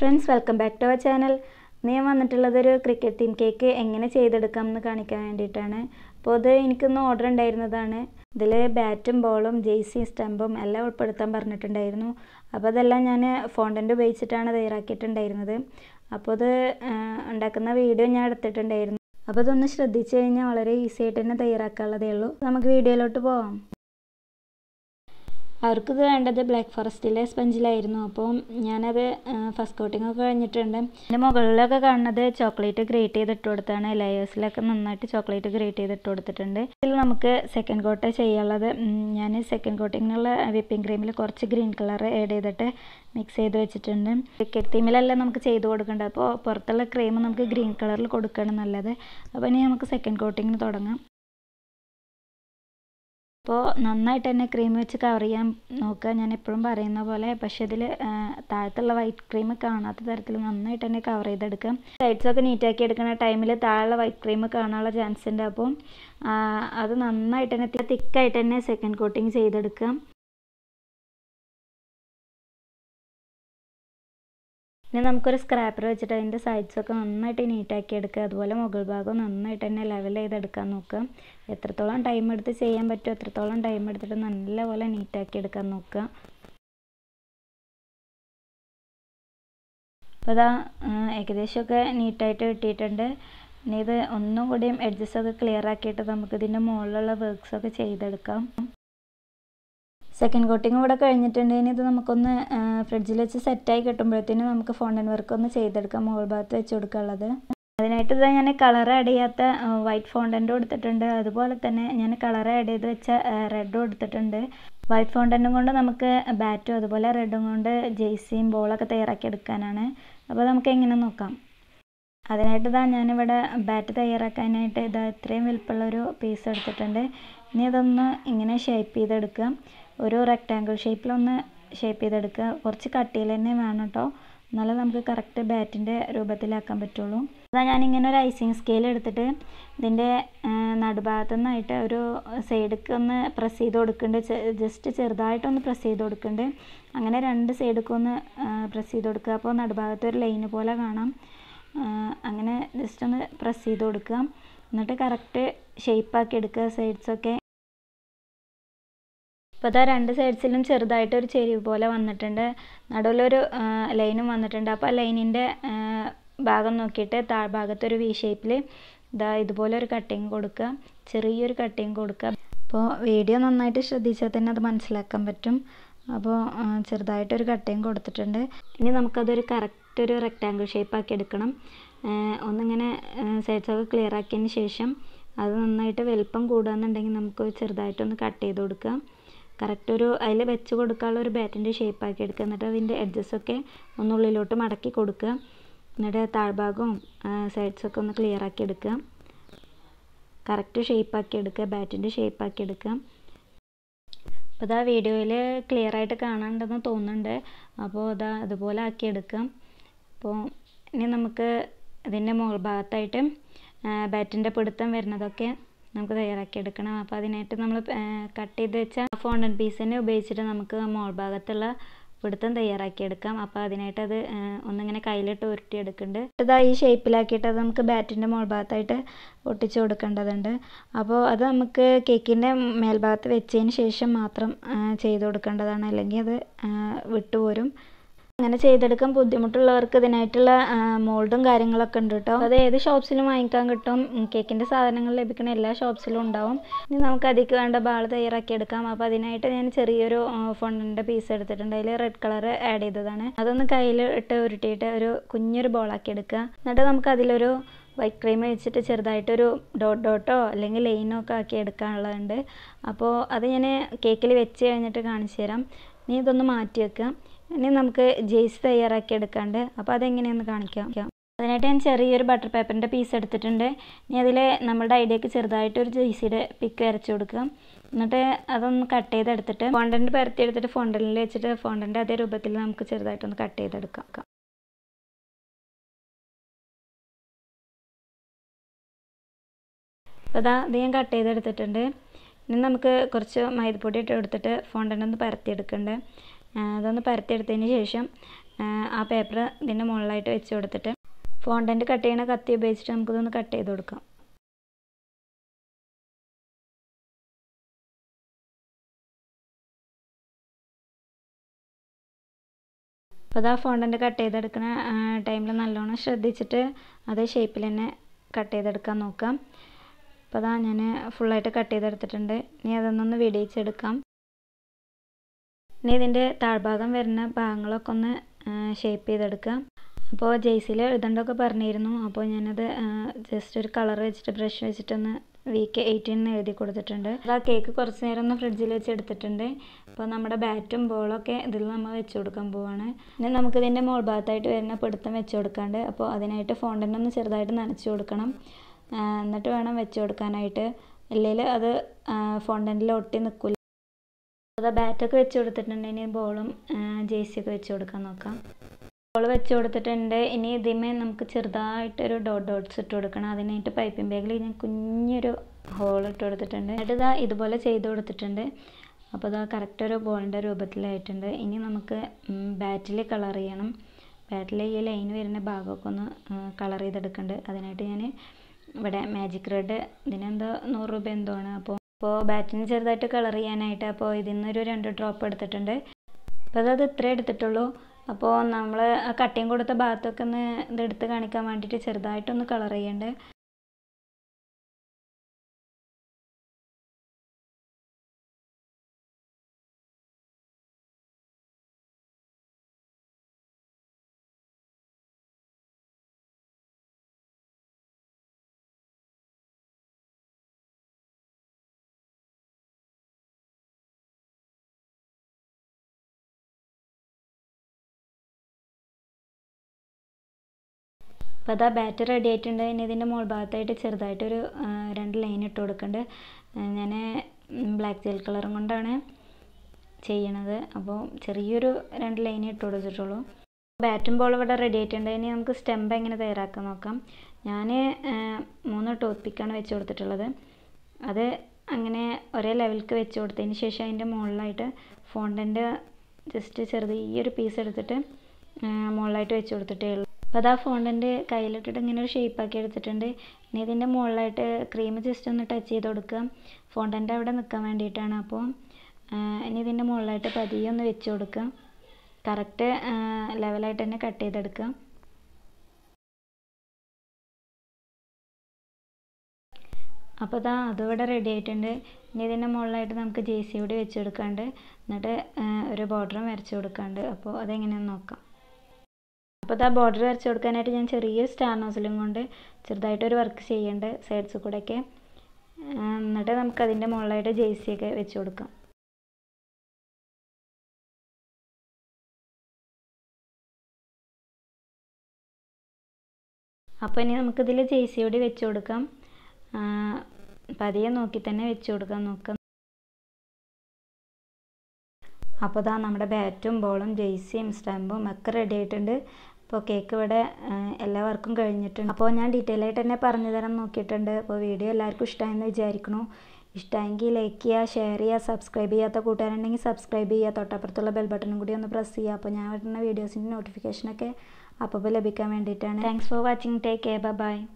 friends welcome back to our channel ഇന്ന് ഞാൻ വന്നിട്ടുള്ളത് ഒരു ക്രിക്കറ്റ് തീം കേക്ക് എങ്ങനെ ചെയ്തെടുക്കാം എന്ന് കാണിക്കാൻ വേണ്ടിയിട്ടാണ് അപ്പോൾ ഇത് എനിക്കൊന്ന് ഓർഡർ ഉണ്ടായിരുന്നതാണ് ഇതിൽ ബാറ്റും ബോളും ജെയ്സിയും സ്റ്റമ്പും എല്ലാം ഉൾപ്പെടുത്താൻ പറഞ്ഞിട്ടുണ്ടായിരുന്നു അപ്പോൾ അതെല്ലാം ഞാൻ ഫോണ്ടൻ്റ് ഉപയോഗിച്ചിട്ടാണ് തയ്യാറാക്കിയിട്ടുണ്ടായിരുന്നത് അപ്പോൾ ഇത് ഉണ്ടാക്കുന്ന വീഡിയോ ഞാൻ എടുത്തിട്ടുണ്ടായിരുന്നു അപ്പോൾ ഇതൊന്ന് ശ്രദ്ധിച്ചു കഴിഞ്ഞാൽ വളരെ ഈസി ആയിട്ട് തന്നെ തയ്യാറാക്കാനുള്ളതേ ഉള്ളൂ നമുക്ക് വീഡിയോയിലോട്ട് പോവാം അവർക്കിത് വേണ്ടത് ബ്ലാക്ക് ഫോറസ്റ്റിലെ സ്പഞ്ചിലായിരുന്നു അപ്പോൾ ഞാനത് ഫസ്റ്റ് കോട്ടിംഗ് ഒക്കെ കഴിഞ്ഞിട്ടുണ്ട് അതിൻ്റെ മുകളിലൊക്കെ കാണുന്നത് ചോക്ലേറ്റ് ഗ്രേറ്റ് ചെയ്ത് ഇട്ട് കൊടുത്താണ് ലെയേഴ്സിലൊക്കെ നന്നായിട്ട് ചോക്ലേറ്റ് ഗ്രേറ്റ് ചെയ്ത് ഇട്ട് കൊടുത്തിട്ടുണ്ട് ഇതിൽ നമുക്ക് സെക്കൻഡ് കോട്ട് ചെയ്യാനുള്ളത് ഞാൻ സെക്കൻഡ് കോട്ടിങ്ങിനുള്ള വിപ്പിംഗ് ക്രീമിൽ കുറച്ച് ഗ്രീൻ കളർ ആഡ് ചെയ്തിട്ട് മിക്സ് ചെയ്ത് വെച്ചിട്ടുണ്ട് ക്രിക്കറ്റ് തീമിലല്ല നമുക്ക് ചെയ്ത് കൊടുക്കേണ്ടത് അപ്പോൾ പുറത്തുള്ള ക്രീം നമുക്ക് ഗ്രീൻ കളറിൽ കൊടുക്കുകയാണ് നല്ലത് അപ്പോൾ ഇനി നമുക്ക് സെക്കൻഡ് കോട്ടിങ്ങിന് തുടങ്ങാം അപ്പോൾ നന്നായിട്ട് തന്നെ ക്രീം വെച്ച് കവർ ചെയ്യാൻ നോക്കുക ഞാൻ എപ്പോഴും പറയുന്ന പോലെ പക്ഷേ ഇതിൽ താഴത്തുള്ള വൈറ്റ് ക്രീം കാണാത്ത തരത്തിൽ നന്നായിട്ട് തന്നെ കവർ ചെയ്തെടുക്കുക സൈഡ്സൊക്കെ നീറ്റാക്കി എടുക്കുന്ന ടൈമിൽ താഴെ വൈറ്റ് ക്രീം കാണാനുള്ള ചാൻസ് ഉണ്ട് അപ്പോൾ അത് നന്നായിട്ട് തന്നെ തിക്കായിട്ട് തന്നെ സെക്കൻഡ് കോട്ടിങ് ചെയ്തെടുക്കുക ഇനി നമുക്കൊരു സ്ക്രാപ്പർ വെച്ചിട്ട് അതിൻ്റെ സൈഡ്സൊക്കെ നന്നായിട്ട് നീറ്റാക്കി എടുക്കുക അതുപോലെ മുകൾ ഭാഗം നന്നായിട്ട് തന്നെ ലെവൽ ചെയ്തെടുക്കാൻ നോക്കുക എത്രത്തോളം ടൈം എടുത്ത് ചെയ്യാൻ പറ്റുമോ എത്രത്തോളം ടൈം എടുത്തിട്ട് നല്ലപോലെ നീറ്റാക്കി എടുക്കാൻ നോക്കുക അപ്പോൾ ഇതാ ഏകദേശമൊക്കെ നീറ്റായിട്ട് കിട്ടിയിട്ടുണ്ട് ഇനി ഇത് ഒന്നും കൂടിയും എഡ്ജസ് ഒക്കെ ക്ലിയർ ആക്കിയിട്ട് നമുക്ക് ഇതിൻ്റെ മുകളിലുള്ള വർക്ക്സൊക്കെ ചെയ്തെടുക്കാം സെക്കൻഡ് കോട്ടിങ് ഇവിടെ കഴിഞ്ഞിട്ടുണ്ടെങ്കിൽ ഇത് നമുക്കൊന്ന് ഫ്രിഡ്ജിൽ വെച്ച് സെറ്റായി കിട്ടുമ്പോഴത്തേനും നമുക്ക് ഫോണ്ടൻ വർക്ക് ഒന്ന് ചെയ്തെടുക്കാം മുകൾ ഭാഗത്ത് വെച്ച് കൊടുക്കാനുള്ളത് അതിനായിട്ട് ഇതാ ഞാൻ കളർ ആഡ് ചെയ്യാത്ത വൈറ്റ് ഫോണ്ടൻ്റ് കൊടുത്തിട്ടുണ്ട് അതുപോലെ തന്നെ ഞാൻ കളർ ആഡ് ചെയ്ത് വെച്ച റെഡും എടുത്തിട്ടുണ്ട് വൈറ്റ് ഫോണ്ടൻറ്റും കൊണ്ട് നമുക്ക് ബാറ്റും അതുപോലെ റെഡും കൊണ്ട് ജെയ്സിയും ബോളൊക്കെ തയ്യാറാക്കി എടുക്കാനാണ് അപ്പോൾ നമുക്ക് എങ്ങനെ നോക്കാം അതിനായിട്ട് ഇതാ ഞാനിവിടെ ബാറ്റ് തയ്യാറാക്കാനായിട്ട് ഇതാ ഇത്രയും വലുപ്പമുള്ളൊരു പീസ് എടുത്തിട്ടുണ്ട് ഇനി ഇതൊന്ന് ഇങ്ങനെ ഷേപ്പ് ചെയ്തെടുക്കുക ഒരു റെക്റ്റാങ്കിൾ ഷേപ്പിലൊന്ന് ഷേപ്പ് ചെയ്തെടുക്കുക കുറച്ച് കട്ടിയിൽ തന്നെ വേണം കേട്ടോ എന്നാലേ നമുക്ക് കറക്റ്റ് ബാറ്റിൻ്റെ രൂപത്തിലാക്കാൻ പറ്റുള്ളൂ അതാ ഞാനിങ്ങനെ ഒരു ഐസിങ് സ്കെയിൽ എടുത്തിട്ട് ഇതിൻ്റെ നടുഭാഗത്തു നിന്നായിട്ട് ഒരു സൈഡിലേക്ക് ഒന്ന് പ്രസ് ചെയ്ത് കൊടുക്കുന്നുണ്ട് ജസ്റ്റ് ചെറുതായിട്ടൊന്ന് പ്രസ് ചെയ്ത് കൊടുക്കുന്നുണ്ട് അങ്ങനെ രണ്ട് സൈഡിലേക്ക് ഒന്ന് പ്രസ് ചെയ്ത് കൊടുക്കുക അപ്പോൾ നടുഭാഗത്ത് ഒരു ലൈന് പോലെ കാണാം അങ്ങനെ ജസ്റ്റ് ഒന്ന് പ്രസ് ചെയ്ത് കൊടുക്കുക എന്നിട്ട് കറക്റ്റ് ഷേപ്പാക്കി എടുക്കുക സൈഡ്സൊക്കെ ഇപ്പോൾ ഇതാ രണ്ട് സൈഡ്സിലും ചെറുതായിട്ട് ഒരു ചെരിവ് പോലെ വന്നിട്ടുണ്ട് നടുവിലൊരു ലൈനും വന്നിട്ടുണ്ട് അപ്പോൾ ആ ലൈനിൻ്റെ ഭാഗം നോക്കിയിട്ട് താഴ്ഭാഗത്തൊരു വി ഷേപ്പിൽ ഇതാ ഇതുപോലെ ഒരു കട്ടിങ് കൊടുക്കുക ചെറിയൊരു കട്ടിങ് കൊടുക്കുക അപ്പോൾ വീഡിയോ നന്നായിട്ട് ശ്രദ്ധിച്ചാൽ തന്നെ അത് മനസ്സിലാക്കാൻ പറ്റും അപ്പോൾ ചെറുതായിട്ടൊരു കട്ടിങ് കൊടുത്തിട്ടുണ്ട് ഇനി നമുക്കതൊരു കറക്റ്റ് ഒരു റെക്റ്റാങ്കിൾ ഷേപ്പ് ആക്കി എടുക്കണം ഒന്നിങ്ങനെ സൈഡ്സൊക്കെ ക്ലിയർ ആക്കിയതിന് ശേഷം അത് നന്നായിട്ട് വലുപ്പം കൂടുകയെന്നുണ്ടെങ്കിൽ നമുക്ക് ചെറുതായിട്ടൊന്ന് കട്ട് ചെയ്ത് കൊടുക്കാം കറക്റ്റ് ഒരു അതിൽ വെച്ച് കൊടുക്കാനുള്ള ഒരു ബാറ്റിൻ്റെ ഷേപ്പ് ആക്കി എടുക്കുക എന്നിട്ട് അതിൻ്റെ എഡ്ജസൊക്കെ ഒന്നുള്ളിലോട്ട് മടക്കി കൊടുക്കുക എന്നിട്ട് താഴ്ഭാഗവും സൈഡ്സൊക്കെ ഒന്ന് ക്ലിയർ ആക്കി എടുക്കുക കറക്റ്റ് ഷേപ്പ് ആക്കി എടുക്കുക ബാറ്റിൻ്റെ ഷേപ്പ് ആക്കി എടുക്കുക അപ്പോൾ ഇതാ വീഡിയോയിൽ ക്ലിയർ ആയിട്ട് കാണാണ്ടെന്ന് തോന്നുന്നുണ്ട് അപ്പോൾ ഇതാ അതുപോലെ ആക്കി എടുക്കാം അപ്പോൾ ഇനി നമുക്ക് ഇതിൻ്റെ മുകൾ ഭാഗത്തായിട്ട് ബാറ്റിൻ്റെ പിടുത്തം വരുന്നതൊക്കെ നമുക്ക് തയ്യാറാക്കി എടുക്കണം അപ്പോൾ അതിനായിട്ട് നമ്മൾ കട്ട് ചെയ്ത് വെച്ച ഫോണ്ടൻ പീസ് തന്നെ ഉപയോഗിച്ചിട്ട് നമുക്ക് മോൾ ഭാഗത്തുള്ള പിടുത്തം തയ്യാറാക്കി എടുക്കാം അപ്പോൾ അതിനായിട്ട് അത് ഒന്നിങ്ങനെ കയ്യിലിട്ട് ഉരുട്ടി എടുക്കുന്നുണ്ട് ഇതാ ഈ ഷേപ്പിലാക്കിയിട്ട് അത് നമുക്ക് ബാറ്റിൻ്റെ മോൾ ഭാഗത്തായിട്ട് ഒട്ടിച്ച് കൊടുക്കേണ്ടതുണ്ട് അപ്പോൾ അത് നമുക്ക് കേക്കിൻ്റെ മേൽഭാഗത്ത് വെച്ചതിന് ശേഷം മാത്രം ചെയ്ത് കൊടുക്കേണ്ടതാണ് അല്ലെങ്കിൽ അത് വിട്ടുപോരും അങ്ങനെ ചെയ്തെടുക്കാൻ ബുദ്ധിമുട്ടുള്ളവർക്ക് ഇതിനായിട്ടുള്ള മോൾഡും കാര്യങ്ങളൊക്കെ ഉണ്ട് കേട്ടോ അത് ഏത് ഷോപ്സിലും വാങ്ങിക്കാൻ കിട്ടും കേക്കിൻ്റെ സാധനങ്ങൾ ലഭിക്കുന്ന എല്ലാ ഷോപ്സിലും ഉണ്ടാവും ഇനി നമുക്ക് അതിക്ക് വേണ്ട ബാൾ തയ്യാറാക്കി എടുക്കാം അപ്പോൾ അതിനായിട്ട് ഞാൻ ചെറിയൊരു ഫോണിൻ്റെ പീസ് എടുത്തിട്ടുണ്ട് അതിൽ റെഡ് കളർ ആഡ് ചെയ്തതാണ് അതൊന്ന് കയ്യിൽ ഇട്ട് ഉരുട്ടിയിട്ട് ഒരു കുഞ്ഞൊരു ബോളാക്കി എടുക്കുക എന്നിട്ട് നമുക്ക് അതിലൊരു വൈറ്റ് ക്രീം വെച്ചിട്ട് ചെറുതായിട്ടൊരു ഡോട്ട് ഡോട്ടോ അല്ലെങ്കിൽ ലൈനോ ഒക്കെ ആക്കി എടുക്കാനുള്ളതുണ്ട് അപ്പോൾ അത് ഞാൻ കേക്കിൽ വെച്ച് കഴിഞ്ഞിട്ട് കാണിച്ചു തരാം ഇനി ഇതൊന്ന് മാറ്റി വെക്കുക ഇനി നമുക്ക് ജെയ്സ് തയ്യാറാക്കി എടുക്കാണ്ട് അപ്പോൾ അതെങ്ങനെയാണെന്ന് കാണിക്കാം അതിനായിട്ട് ഞാൻ ചെറിയൊരു ബട്ടർ പേപ്പറിൻ്റെ പീസ് എടുത്തിട്ടുണ്ട് ഇനി അതിൽ നമ്മുടെ ഐഡിയക്ക് ചെറുതായിട്ടൊരു ജെയ്സിയുടെ പിക്ക് വരച്ച് കൊടുക്കുക എന്നിട്ട് അതൊന്ന് കട്ട് ചെയ്തെടുത്തിട്ട് ഫോണ്ടൻ്റ് പരത്തി എടുത്തിട്ട് ഫോണ്ടനിൽ വെച്ചിട്ട് ഫോണ്ടൻ്റെ അതേ രൂപത്തിൽ നമുക്ക് ചെറുതായിട്ടൊന്ന് കട്ട് ചെയ്തെടുക്കാം അപ്പോൾ അതാ ഇത് ഞാൻ കട്ട് ചെയ്തെടുത്തിട്ടുണ്ട് ഇനി നമുക്ക് കുറച്ച് മൈദപ്പൊടി ഇട്ട് എടുത്തിട്ട് ഫോണ്ടൻ്റ് ഒന്ന് പരത്തിയെടുക്കണ്ടേ അതൊന്ന് പരത്തിയെടുത്തതിന് ശേഷം ആ പേപ്പർ ഇതിൻ്റെ മുകളിലായിട്ട് വെച്ച് കൊടുത്തിട്ട് ഫോണ്ടൻറ്റ് കട്ട് ചെയ്യണ കത്തി ഉപയോഗിച്ചിട്ട് നമുക്കിതൊന്ന് കട്ട് ചെയ്ത് കൊടുക്കാം അപ്പോൾ അത് ആ ഫോണ്ടൻറ്റ് കട്ട് ചെയ്തെടുക്കുന്ന ടൈമിൽ നല്ലോണം ശ്രദ്ധിച്ചിട്ട് അതേ ഷേപ്പിൽ തന്നെ കട്ട് ചെയ്തെടുക്കാൻ നോക്കാം അപ്പോൾ അതാ ഞാൻ ഫുള്ളായിട്ട് കട്ട് ചെയ്തെടുത്തിട്ടുണ്ട് ഇനി അതൊന്നൊന്ന് വെടിയിച്ചെടുക്കാം ഇനി ഇതിൻ്റെ താഴ്ഭാഗം വരുന്ന ഭാഗങ്ങളൊക്കെ ഒന്ന് ഷേപ്പ് ചെയ്തെടുക്കാം അപ്പോൾ ജെയ്സിൽ എഴുതണ്ടൊക്കെ പറഞ്ഞിരുന്നു അപ്പോൾ ഞാനത് ജസ്റ്റ് ഒരു കളർ വെച്ചിട്ട് ബ്രഷ് വെച്ചിട്ടൊന്ന് വീക്ക് എയ്റ്റീൻ എഴുതി കൊടുത്തിട്ടുണ്ട് ആ കേക്ക് കുറച്ച് നേരം ഒന്ന് ഫ്രിഡ്ജിൽ വെച്ച് എടുത്തിട്ടുണ്ട് അപ്പോൾ നമ്മുടെ ബാറ്റും ബോളൊക്കെ ഇതിൽ നമ്മൾ വെച്ച് കൊടുക്കാൻ പോവാണ് ഇനി നമുക്ക് ഇതിൻ്റെ മോൾ ഭാഗത്തായിട്ട് വരുന്ന പിടുത്തം വെച്ച് കൊടുക്കാണ്ട് അപ്പോൾ അതിനായിട്ട് ഫോണ്ടൻ്റ് ഒന്ന് ചെറുതായിട്ട് നനച്ച് കൊടുക്കണം എന്നിട്ട് വേണം വെച്ച് കൊടുക്കാനായിട്ട് ഇല്ലെങ്കിൽ അത് ഫോണ്ടൻറ്റിൽ ഒട്ടി നിൽക്കില്ല അത് ബാറ്റൊക്കെ വെച്ച് കൊടുത്തിട്ടുണ്ട് ഇനി ബോളും ജേഴ്സിയൊക്കെ വെച്ച് കൊടുക്കാൻ നോക്കാം ബോൾ വെച്ച് കൊടുത്തിട്ടുണ്ട് ഇനി ഇതിമേ നമുക്ക് ചെറുതായിട്ടൊരു ഡോട്ട് ഡോട്ട്സ് ഇട്ട് കൊടുക്കണം അതിനായിട്ട് പൈപ്പിംഗ് ബാഗിൽ ഞാൻ കുഞ്ഞൊരു ഹോൾ ഇട്ട് കൊടുത്തിട്ടുണ്ട് എന്നിട്ട് ഇതാ ഇതുപോലെ ചെയ്ത് കൊടുത്തിട്ടുണ്ട് അപ്പോൾ ഇതാ കറക്റ്റ് ഒരു ബോളിൻ്റെ രൂപത്തിലായിട്ടുണ്ട് ഇനി നമുക്ക് ബാറ്റിൽ കളർ ചെയ്യണം ബാറ്റിൽ ഈ ലൈൻ വരുന്ന ഭാഗമൊക്കെ ഒന്ന് കളർ ചെയ്തെടുക്കുന്നുണ്ട് അതിനായിട്ട് ഞാൻ ഇവിടെ മാജിക് റെഡ് ഇതിനെന്തോ നൂറ് രൂപ എന്തോ ആണ് അപ്പോൾ അപ്പോൾ ബാറ്റിന് ചെറുതായിട്ട് കളർ ചെയ്യാനായിട്ട് അപ്പോൾ ഇതിൽ നിന്നൊരു രണ്ട് ഡ്രോപ്പ് എടുത്തിട്ടുണ്ട് അപ്പോൾ അത് ഇത്രേ എടുത്തിട്ടുള്ളൂ അപ്പോൾ നമ്മൾ ആ കട്ടിങ് കൊടുത്ത ഭാഗത്തൊക്കെ ഒന്ന് ഇതെടുത്ത് കാണിക്കാൻ വേണ്ടിയിട്ട് ചെറുതായിട്ടൊന്ന് കളർ ചെയ്യണ്ടേ അപ്പോൾ അതാ ബാറ്റർ റെഡി ആയിട്ടുണ്ട് ഇനി ഇതിൻ്റെ മുകൾ ഭാഗത്തായിട്ട് ചെറുതായിട്ടൊരു രണ്ട് ലൈൻ ഇട്ട് കൊടുക്കുന്നുണ്ട് ഞാൻ ബ്ലാക്ക് ജെൽ കളറും കൊണ്ടാണ് ചെയ്യണത് അപ്പോൾ ചെറിയൊരു രണ്ട് ലൈൻ ഇട്ട് കൊടുത്തിട്ടുള്ളൂ ബാറ്റും ബോൾ ഇവിടെ റെഡി ആയിട്ടുണ്ട് ഇനി നമുക്ക് സ്റ്റെമ്പ് എങ്ങനെ തയ്യാറാക്കാൻ നോക്കാം ഞാൻ മൂന്ന് ടൂത്ത് പിക്കാണ് വെച്ച് കൊടുത്തിട്ടുള്ളത് അത് അങ്ങനെ ഒരേ ലെവലിലേക്ക് വെച്ച് കൊടുത്തതിന് ശേഷം അതിൻ്റെ മുകളിലായിട്ട് ഫോണ്ടൻ്റെ ജസ്റ്റ് ചെറിയൊരു പീസ് എടുത്തിട്ട് മുകളിലായിട്ട് വെച്ച് കൊടുത്തിട്ടേ ഉള്ളൂ അപ്പോൾ അത് ആ ഫോണ്ടൻ്റെ കയ്യിലിട്ടിട്ട് ഇങ്ങനെ ഒരു ഷേപ്പാക്കി എടുത്തിട്ടുണ്ട് ഇനി ഇതിൻ്റെ മുകളിലായിട്ട് ക്രീം ജസ്റ്റ് ഒന്ന് ടച്ച് ചെയ്ത് കൊടുക്കുക ഫോണ്ടൻ്റെ അവിടെ നിൽക്കാൻ വേണ്ടിയിട്ടാണ് അപ്പോൾ ഇനി ഇതിൻ്റെ മുകളിലായിട്ട് പതിയെ ഒന്ന് വെച്ച് കൊടുക്കുക കറക്റ്റ് ലെവലായിട്ട് തന്നെ കട്ട് ചെയ്തെടുക്കുക അപ്പോൾ ഇതാ അതിവിടെ റെഡി ആയിട്ടുണ്ട് ഇനി ഇതിൻ്റെ മുകളിലായിട്ട് നമുക്ക് ജെ സി കൂടി വെച്ച് കൊടുക്കാണ്ട് എന്നിട്ട് ഒരു ബോർഡറും വരച്ച് കൊടുക്കാണ്ട് അപ്പോൾ അതെങ്ങനെയാണെന്ന് നോക്കാം അപ്പോൾ ഇതാ ബോർഡർ വരച്ച് കൊടുക്കാനായിട്ട് ഞാൻ ചെറിയ സ്റ്റാർ നോസിലും കൊണ്ട് ചെറുതായിട്ടൊരു വർക്ക് ചെയ്യുന്നുണ്ട് സൈഡ്സിൽ കൂടെയൊക്കെ എന്നിട്ട് നമുക്ക് അതിൻ്റെ മുകളിലായിട്ട് ജെയ്സി ഒക്കെ വെച്ച് കൊടുക്കാം അപ്പോൾ ഇനി നമുക്കിതിൽ ജെയ്സി കൂടി വെച്ച് കൊടുക്കാം പതിയെ നോക്കി തന്നെ വെച്ച് കൊടുക്കാൻ നോക്കാം അപ്പോൾ ഇതാ നമ്മുടെ ബാറ്റും ബോളും ജെയ്സിയും സ്റ്റാമ്പും ഒക്കെ റെഡി ആയിട്ടുണ്ട് അപ്പോൾ കേക്ക് ഇവിടെ എല്ലാ വർക്കും കഴിഞ്ഞിട്ടുണ്ട് അപ്പോൾ ഞാൻ ഡീറ്റെയിൽ ആയിട്ട് തന്നെ പറഞ്ഞു തരാൻ നോക്കിയിട്ടുണ്ട് അപ്പോൾ വീഡിയോ എല്ലാവർക്കും ഇഷ്ടമായെന്ന് വിചാരിക്കണു ഇഷ്ടമെങ്കിൽ ലൈക്ക് ചെയ്യുക ഷെയർ ചെയ്യുക സബ്സ്ക്രൈബ് ചെയ്യാത്ത കൂട്ടുകാരുണ്ടെങ്കിൽ സബ്സ്ക്രൈബ് ചെയ്യുക തൊട്ടപ്പുറത്തുള്ള ബെൽ ബട്ടണും കൂടി ഒന്ന് പ്രസ് ചെയ്യുക അപ്പോൾ ഞാൻ വരുന്ന വീഡിയോസിൻ്റെ നോട്ടിഫിക്കേഷനൊക്കെ അപ്പോൾ ലഭിക്കാൻ വേണ്ടിയിട്ടാണ് thanks for watching take care by